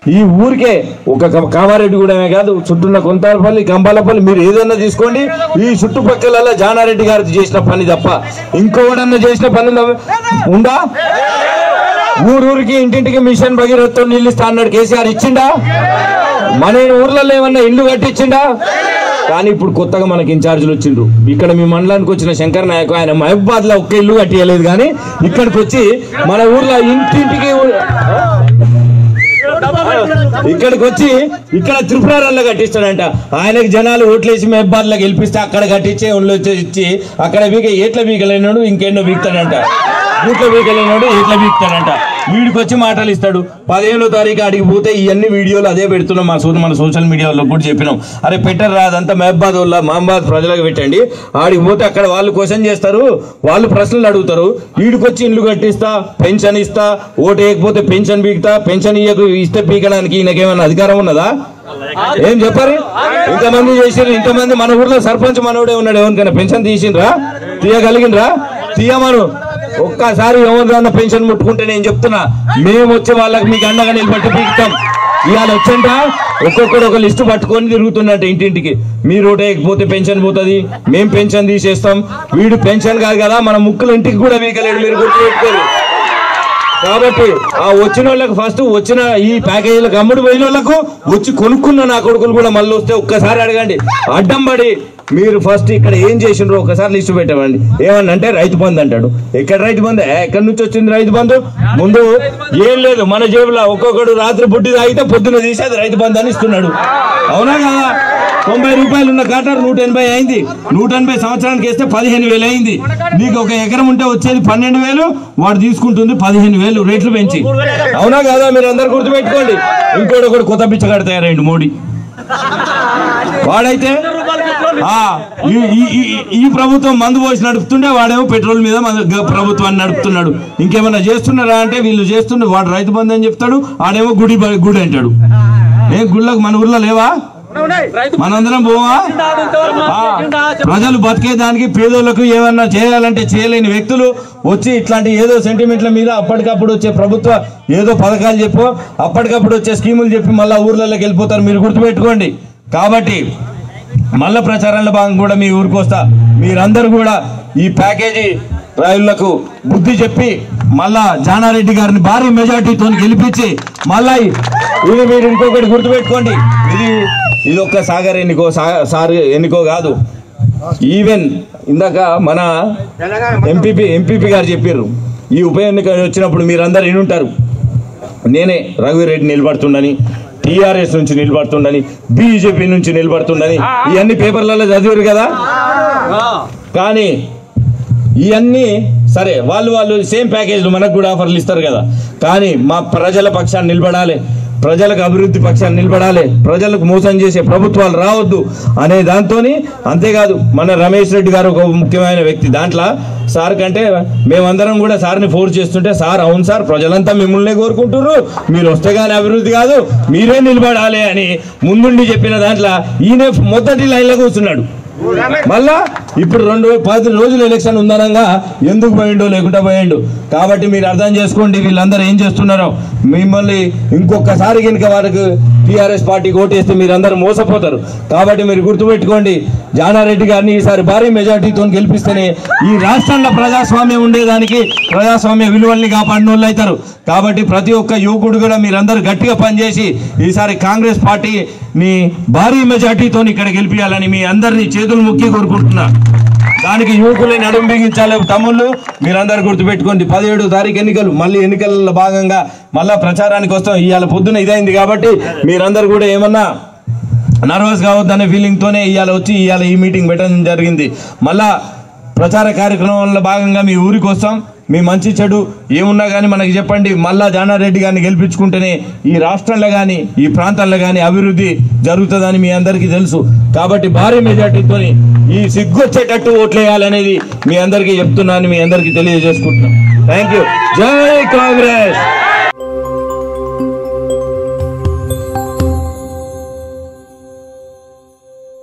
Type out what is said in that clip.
ఈ ఊరికే ఒక క- కామారెడ్డి కూడామే కాదు చుట్టూన్న కొంతాలపల్లి కంబాలపల్లి మీరు ఏదన్నా తీసుకోండి ఈ చుట్టుపక్కల జానారెడ్డి గారు చేసిన పని తప్ప ఇంకోడన్నా చేసిన పని నవ్వు- ఉందా ఊరూరికి ఇంటింటికి మిషన్ భగీరథతో నీళ్ళు ఇస్తా అన్నాడు కేసీఆర్ ఇచ్చిండా మన ఊర్లలో ఏమన్నా ఇల్లు కట్టించిండా కానీ ఇప్పుడు కొత్తగా మనకి ఇన్ఛార్జీలు వచ్చిండ్రు ఇక్కడ మీ మండలానికి వచ్చిన శంకర్ నాయక్ ఆయన మహబాద్ లో ఒక్క ఇల్లు కట్టియలేదు కానీ ఇక్కడికి వచ్చి మన ఊర్లో ఇంటింటికి ఇక్కడికి వచ్చి ఇక్కడ త్రిపురారంలో కట్టిస్తాడంట ఆయనకి జనాలు ఓట్లేసి మెహబాద్ లో గెలిపిస్తే అక్కడ కట్టించే ఒళ్ళు వచ్చి ఇచ్చి అక్కడ వీక ఏట్ల వీకలేనాడు ఇంకెన్నో వీక్తాడంట బూట్ల వీకలేనాడు ఏట్ల వీక్తాడంట వీడికి వచ్చి మాటలు ఇస్తాడు పదిహేనో తారీఖు అడిగి పోతే ఇవన్నీ వీడియోలు అదే పెడుతున్నాం మా సోదరు మన సోషల్ మీడియాలో కూడా చెప్పినాం అరే పెట్టరు రాదంతా మహబాద్ వల్ల మహబాద్ ప్రజలకు పెట్టండి ఆడికి పోతే అక్కడ వాళ్ళు క్వశ్చన్ చేస్తారు వాళ్ళు ప్రశ్నలు అడుగుతారు వీడికి వచ్చి ఇల్లు కట్టిస్తా పెన్షన్ ఇస్తా ఓటు వేయకపోతే పెన్షన్ పీకుతా పెన్షన్ ఇయ్యకు ఇస్తే పీకడానికి ఈయనకేమైనా అధికారం ఉన్నదా ఏం చెప్పారు ఇంతమంది చేసిర్రు ఇంతమంది మన ఊర్లో సర్పంచ్ మనోడే ఉన్నాడు ఎవరికైనా పెన్షన్ తీసిండ్రా తీయగలిగినరా తీయమను ఒక్కసారి ఎవరిదన్నా పెన్షన్ ముట్టుకుంటే నేను చెప్తున్నా మేము వచ్చే వాళ్ళకి మీకు అండగా నిలబట్టి పీకుతాం ఇవాళ వచ్చంట ఒక్కొక్కడు ఒక లిస్టు పట్టుకొని తిరుగుతున్నట్ట ఇంటింటికి మీరు ఓటు వేయకపోతే పెన్షన్ పోతుంది మేము పెన్షన్ తీసేస్తాం వీడు పెన్షన్ కాదు కదా మన ముక్కులు ఇంటికి కూడా వీకలేడు మీరు గుర్తుపెట్టుకోరు కాబట్టి ఆ వచ్చిన వాళ్ళకి ఫస్ట్ వచ్చిన ఈ ప్యాకేజీలకు అమ్ముడు పోయిన వాళ్ళకు వచ్చి కొనుక్కున్న నా కొడుకులు కూడా మళ్ళీ వస్తే ఒక్కసారి అడగండి అడ్డం పడి మీరు ఫస్ట్ ఇక్కడ ఏం చేసిండ్రో ఒకసారి లిస్టు పెట్టమండి ఏమన్నా అంటే రైతు బంధు అంటాడు ఎక్కడ రైతు బంధు ఏ, ఎక్కడి నుంచి వచ్చింది రైతు బంధు ముందు ఏం లేదు మన జేబులో ఒక్కొక్కడు రాత్రి బుడ్డి తాగితే పొద్దున తీసేది రైతు బంధు అని ఇస్తున్నాడు అవునా కదా తొంభై రూపాయలు ఉన్న కాటర్ నూట ఎనభై అయింది నూట ఎనభై సంవత్సరానికి వేస్తే పదిహేను వేలు అయింది నీకు ఒక ఎకరం ఉంటే వచ్చేది పన్నెండు వేలు వాడు తీసుకుంటుంది పదిహేను వేలు రేట్లు పెంచి అవునా కదా మీరు అందరు గుర్తుపెట్టుకోండి ఇంకోటి ఒకటి కొత్త బిచ్చగాడు తయారైండు మోడీ వాడైతే ఆ, ఈ- ఈ- ఈ- ఈ ప్రభుత్వం మందు పోసి నడుపుతుండే వాడేమో పెట్రోల్ మీద మన గ- ప్రభుత్వాన్ని నడుపుతున్నాడు ఇంకేమైనా చేస్తున్నారా అంటే వీళ్ళు చేస్తుండే వాడు రైతు బంధు అని చెప్తాడు ఆడేమో గుడి బ- గుడి అంటాడు ఏ గుళ్ళకు మన ఊర్లో లేవా మనందరం పోవా ఆ, ప్రజలు బతికేదానికి పేదోళ్లకు ఏమన్నా చేయాలంటే చేయలేని వ్యక్తులు వచ్చి ఇట్లాంటి ఏదో సెంటిమెంట్ల మీద అప్పటికప్పుడు వచ్చే ప్రభుత్వ ఏదో పథకాలు చెప్పు అప్పటికప్పుడు వచ్చే స్కీములు చెప్పి మళ్ళా ఊర్లలోకి వెళ్ళిపోతారు మీరు గుర్తుపెట్టుకోండి కాబట్టి మళ్ళా ప్రచారంలో భాగంగా కూడా మీ ఊరికి వస్తా మీరందరూ కూడా ఈ ప్యాకేజీ రైళ్లకు బుద్ధి చెప్పి మళ్ళా జానారెడ్డి గారిని భారీ మెజార్టీతో గెలిపించి మళ్ళా ఈ- ఇది మీరు ఇంకొకటి గుర్తుపెట్టుకోండి ఇది ఇది ఒక్క సాగర్ ఎన్నికో సా- సార్ ఎన్నికో కాదు ఈవెన్ ఇందాక మన ఎంపీపీ ఎంపీపీ గారు చెప్పారు ఈ ఉప ఎన్నిక వచ్చినప్పుడు మీరందరూ వినుంటారు నేనే రఘువీరెడ్డి నిలబడుతుండని టీఆర్ఎస్ నుంచి నిలబడుతుండని బీజేపీ నుంచి నిలబడుతుండని ఇవన్నీ పేపర్లలో చదివారు కదా కానీ ఇవన్నీ సరే వాళ్ళు వాళ్ళు సేమ్ ప్యాకేజ్లు మనకు కూడా ఆఫర్లు ఇస్తారు కదా కానీ మా ప్రజల పక్షాన్ని నిలబడాలి ప్రజలకు అభివృద్ధి పక్షాన్ని నిలబడాలి ప్రజలకు మోసం చేసే ప్రభుత్వాలు రావద్దు అనే దాంతో అంతేకాదు మన రమేష్ రెడ్డి గారు ఒక ముఖ్యమైన వ్యక్తి దాంట్లో సార్ కంటే మేమందరం కూడా సార్ని ఫోర్స్ చేస్తుంటే సార్ అవును సార్ ప్రజలంతా మిమ్మల్నే కోరుకుంటున్నారు మీరు వస్తే కానీ అభివృద్ధి కాదు మీరే నిలబడాలి అని ముందుండి చెప్పిన దాంట్లో ఈయన మొదటి లైన్లో కూర్చున్నాడు మళ్ళా ఇప్పుడు రెండు పది రోజులు ఎలక్షన్ ఉందనంగా ఎందుకు పోయిండో లేకుండా పోయిండు కాబట్టి మీరు అర్థం చేసుకోండి వీళ్ళందరూ ఏం చేస్తున్నారో మిమ్మల్ని ఇంకొకసారి కనుక వారికి టీఆర్ఎస్ పార్టీకి ఓటేస్తే మీరందరూ మోసపోతారు కాబట్టి మీరు గుర్తుపెట్టుకోండి జానారెడ్డి గారిని ఈసారి భారీ మెజార్టీతో గెలిపిస్తేనే ఈ రాష్ట్రంలో ప్రజాస్వామ్యం ఉండేదానికి ప్రజాస్వామ్య విలువల్ని కాపాడిన వాళ్ళు అవుతారు కాబట్టి ప్రతి ఒక్క యువకుడు కూడా మీరందరూ గట్టిగా పనిచేసి ఈసారి కాంగ్రెస్ పార్టీని భారీ మెజార్టీతో ఇక్కడ గెలిపించాలని మీ అందరినీ చేతులు ముక్కి కోరుకుంటున్నా దానికి యువకులే నడుము బిగించాలి తమ్ముళ్ళు మీరందరూ గుర్తుపెట్టుకోండి పదిహేడు తారీఖు ఎన్నికలు మళ్ళీ ఎన్నికలలో భాగంగా మళ్ళా ప్రచారానికి వస్తాం ఇవాళ పొద్దున ఇదైంది కాబట్టి మీరందరూ కూడా ఏమన్నా నర్వస్ కావద్దనే ఫీలింగ్తోనే ఇవాళ వచ్చి ఇవాళ ఈ మీటింగ్ పెట్టడం జరిగింది మళ్ళా ప్రచార కార్యక్రమంలో భాగంగా మీ ఊరికి వస్తాం మీ మంచి చెడు ఏమున్నా కానీ మనకి చెప్పండి మళ్ళా జానారెడ్డి గారిని గెలిపించుకుంటేనే ఈ రాష్ట్రంలో కానీ ఈ ప్రాంతాల్లో కానీ అభివృద్ధి జరుగుతుందని మీ అందరికీ తెలుసు కాబట్టి భారీ మెజార్టీతో ఈ సిగ్గొచ్చేటట్టు ఓట్లేయాలనేది మీ అందరికీ చెప్తున్నాను మీ అందరికీ తెలియజేసుకుంటున్నాను థ్యాంక్ యూ జై కాంగ్రెస్